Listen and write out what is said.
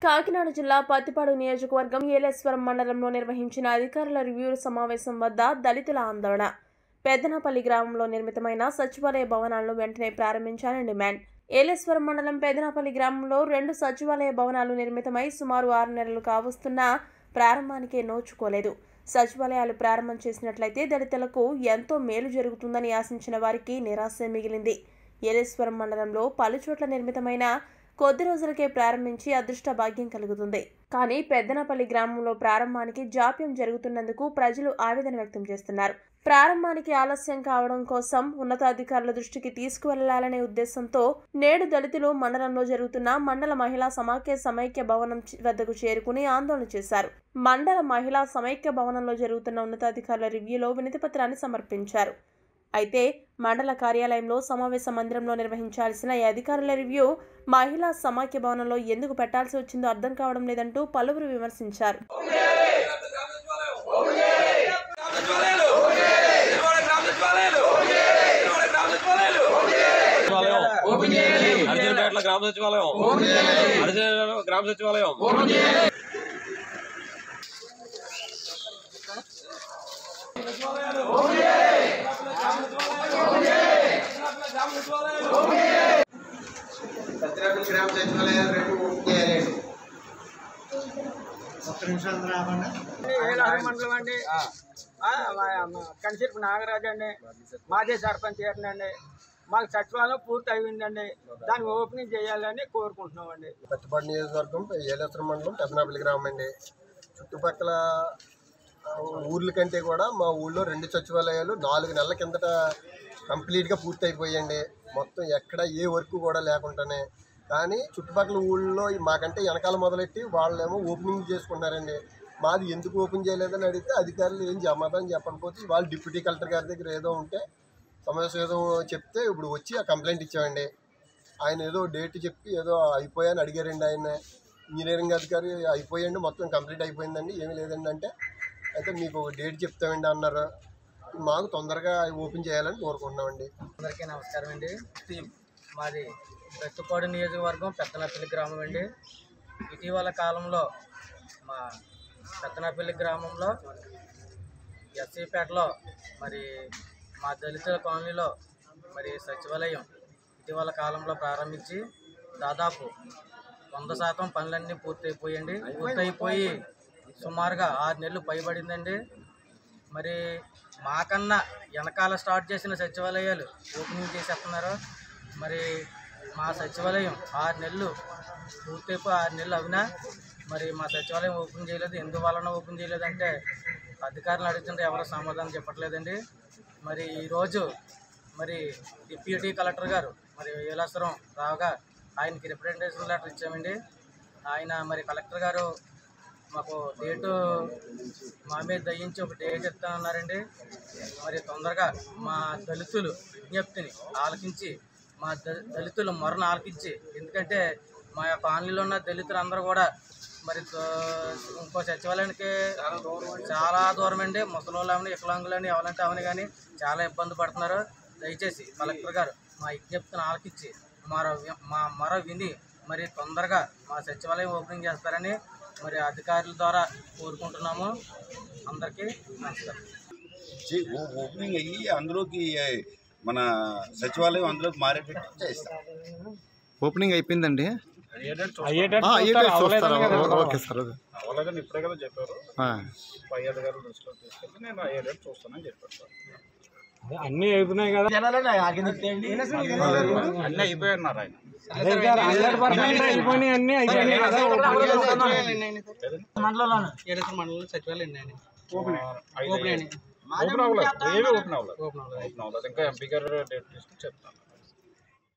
కాకినాడ జిల్లా పత్తిపాడు నియోజకవర్గం ఏలేశ్వరం మండలంలో నిర్వహించిన అధికారుల రివ్యూ సమావేశం వద్ద దళితుల ఆందోళన పెద్దనపల్లి గ్రామంలో నిర్మితమైన సచివాలయ భవనాలను వెంటనే ప్రారంభించాలని డిమాండ్ ఏలేశ్వరం మండలం పెదనపల్లి గ్రామంలో రెండు సచివాలయ భవనాలు నిర్మితమై సుమారు ఆరు నెలలు కావస్తున్నా ప్రారంభానికే నోచుకోలేదు సచివాలయాలు ప్రారంభం చేసినట్లయితే దళితులకు ఎంతో మేలు జరుగుతుందని ఆశించిన వారికి నిరాశ మిగిలింది ఏలేశ్వరం మండలంలో పలుచోట్ల నిర్మితమైన కొద్ది రోజులకే ప్రారంభించి అదృష్ట భాగ్యం కలుగుతుంది కానీ పెద్దనపల్లి గ్రామంలో ప్రారంభానికి జాప్యం జరుగుతున్నందుకు ప్రజలు ఆవేదన వ్యక్తం చేస్తున్నారు ప్రారంభానికి ఆలస్యం కావడం కోసం ఉన్నతాధికారుల దృష్టికి తీసుకువెళ్లాలనే ఉద్దేశంతో నేడు దళితులు మండలంలో జరుగుతున్న మండల మహిళా సమాఖ్య సమైక్య భవనం చి- వద్దకు చేరుకుని ఆందోళన చేశారు మండల మహిళా సమైక్య భవనంలో జరుగుతున్న ఉన్నతాధికారుల రివ్యూలో వినతి పత్రాన్ని సమర్పించారు అయితే మండల కార్యాలయంలో సమావేశ మందిరంలో నిర్వహించాల్సిన ఈ అధికారుల రివ్యూ మహిళా సమాఖ్య భవనంలో ఎందుకు పెట్టాల్సి వచ్చిందో అర్థం కావడం లేదంటూ పలువురు విమర్శించారు సచివాలయం అర్జునపేటలో గ్రామ సచివాలయం అర్జున గ్రామ సచివాలయం సత్యనారాయణ గ్రామ సచివాలయాలు రెండు ఓపెన్ చేయాలండి ఒక్క నిమిషం అందరూ ఆపండి ఏలాది మండలం అండి కనిసిర్పు నాగరాజు అండి మాజీ సర్పంచ్ గారిని అండి మాకు సచివాలయం పూర్తి అయిందండి దాన్ని ఓపెనింగ్ చేయాలని కోరుకుంటున్నామండి పత్తిపాడు నియోజకవర్గం ఏలేశ్వరం మండలం పెద్దనాపల్లి గ్రామం అండి చుట్టుపక్కల ఆ, ఊర్ల కంటే కూడా మా ఊళ్ళో రెండు సచివాలయాలు నాలుగు నెలల కిందట కంప్లీట్గా పూర్తి అయిపోయాయండి మొత్తం ఎక్కడ ఏ వర్క్ కూడా లేకుండానే కానీ చుట్టుపక్కల ఊళ్ళో మాకంటే వెనకాల మొదలెట్టి వాళ్ళేమో ఓపెనింగ్ చేసుకున్నారండి మాది ఎందుకు ఓపెన్ చేయలేదని అడిగితే అధికారులు ఏం సమాధానం చెప్పకపోతే వాళ్ళు డిప్యూటీ కలెక్టర్ గారి దగ్గర ఏదో ఉంటే సమావేశం ఏదో చెప్తే ఇప్పుడు వచ్చి ఆ కంప్లైంట్ ఇచ్చామండి ఆయన ఏదో డేట్ చెప్పి ఏదో అయిపోయాని అడిగారండి ఆయన ఇంజనీరింగ్ అధికారి అయిపోయండి మొత్తం కంప్లీట్ అయిపోయిందండి ఏమీ లేదండి అంటే అయితే మీకు ఒక డేట్ చెప్తామండి అన్నారు మాకు తొందరగా ఓపెన్ చేయాలని కోరుకుంటున్నామండి అందరికీ నమస్కారం అండి మాది పెట్టుకోడు నియోజకవర్గం పెత్తనపల్లి గ్రామం అండి ఇటీవల కాలంలో మా పెత్తనపల్లి గ్రామంలో ఎస్సీపేటలో మరి మా దళితుల కాలనీలో మరి సచివాలయం ఇటీవల కాలంలో ప్రారంభించి దాదాపు వంద శాతం పనులన్నీ పూర్తయిపోయండి పూర్తయిపోయి సుమారుగా ఆరు నెలలు పైబడిందండి మరి మాకన్నా వెనకాల స్టార్ట్ చేసిన సచివాలయాలు ఓపెనింగ్ చేసేస్తున్నారు మరి మా సచివాలయం ఆరు నెలలు పూర్తయిపోయి ఆరు నెలలు అవునా మరి మా సచివాలయం ఓపెన్ చేయలేదు ఎందువలన ఓపెన్ చేయలేదంటే అధికారులు అడుగుతుంటే ఎవరు సమాధానం చెప్పట్లేదండి మరి ఈరోజు మరి డిప్యూటీ కలెక్టర్ గారు మరి ఏలాసరం రావుగా ఆయనకి రిప్రజెంటేషన్ లెటర్ ఇచ్చామండి ఆయన మరి కలెక్టర్ గారు మాకు డేటు మా మీద దయించి ఒక డేట్ ఇస్తానన్నారండి మరి తొందరగా మా దళితులు విజ్ఞప్తిని ఆలకించి మా ద- దళితులు మొరను ఆలకించి ఎందుకంటే మా యొక్క కాలనీలో ఉన్న దళితులు అందరూ కూడా మరి దో- ఇంకో సచివాలయానికి చాలా దూరం అండి ముసలోళ్ళని వికలాంగులని ఎవరంటే అవని కానీ చాలా ఇబ్బంది పడుతున్నారు దయచేసి కలెక్టర్ గారు మా విజ్ఞప్తిని ఆలకించి మరో వి- మా మరో విని మరి తొందరగా మా సచివాలయం ఓపెనింగ్ చేస్తారని మరి అధికారుల ద్వారా కోరుకుంటున్నాము అందరికీ నమస్కారం చే- ఓ- ఓపెనింగ్ అయ్యి అందులోకి ఏ, మన సచివాలయం అందులోకి మారేటట్టు చేస్తాం ఓపెనింగ్ అయిపోయిందండి ఆ, అయ్యేటట్టు చూస్తారా? ఓ- ఓకే సార్ అది. అవ్వలేదని ఇప్పుడే కదా చెప్పారు ఆ. పై అధికారులు దృష్టిలో తీసుకెళ్తే నేను అయ్యేటట్టు చూస్తానని చెప్పారు సార్ అన్నీ అయిపోయినాయి కదా అన్నీ అయిపోయారు ఆయన అయిపోయినాయి అన్నీ అయిపోయినాయి కదా మండలంలో ఏడేశ్వర మండలంలో సచివాలయం అండి ఓపెన్ అవ్వలేదు ఏమీ ఓపెన్ అవ్వలేదు ఓపెన్ అవ్వలేదు ఇంకా ఎంపీ గారు డేట్ తీసుకుని చెప్తాను